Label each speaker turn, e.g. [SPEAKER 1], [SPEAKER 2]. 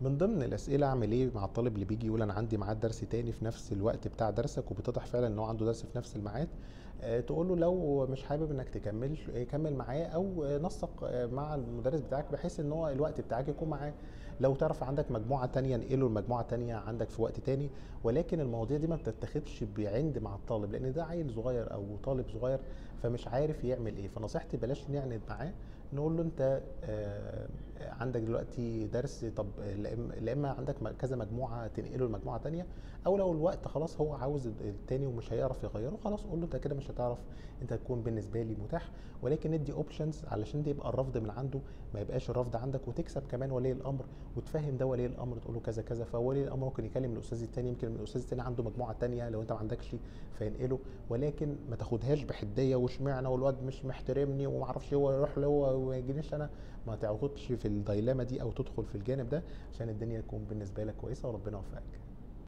[SPEAKER 1] من ضمن الاسئله اعمل ايه مع الطالب اللي بيجي يقول انا عندي ميعاد درس تاني في نفس الوقت بتاع درسك وبتضح فعلا ان هو عنده درس في نفس الميعاد آه، تقول له لو مش حابب انك تكمل آه، كمل معاه او آه، نسق آه، مع المدرس بتاعك بحيث ان هو الوقت بتاعك يكون معاه لو تعرف عندك مجموعه تانية انقله لمجموعه تانية عندك في وقت تاني ولكن المواضيع دي ما بتتاخدش بعند مع الطالب لان ده عيل صغير او طالب صغير فمش عارف يعمل ايه فنصيحتي بلاش نعند معاه نقول له انت آه، عندك دلوقتي درس طب لا إما- لا اما عندك م- كذا مجموعه تنقله لمجموعه تانية او لو الوقت خلاص هو عاوز التاني ومش هيعرف يغيره خلاص قول له انت كده مش هتعرف انت تكون بالنسبه لي متاح ولكن ادي اوبشنز علشان ده يبقى الرفض من عنده ما يبقاش الرفض عندك وتكسب كمان ولي الامر وتفهم ده ولي الامر تقول له كذا كذا فولي الامر ممكن يكلم الاستاذ التاني يمكن الاستاذ التاني عنده مجموعه تانية لو انت ما عندكش فينقله ولكن ما تاخدهاش بحديه واشمعنى والواد مش محترمني وما اعرفش هو يروح له هو وما يجينيش انا ما تاخدش في الدايلاما دي او تدخل في الجانب ده عشان الدنيا تكون بالنسبه لك كويسه وربنا يوفقك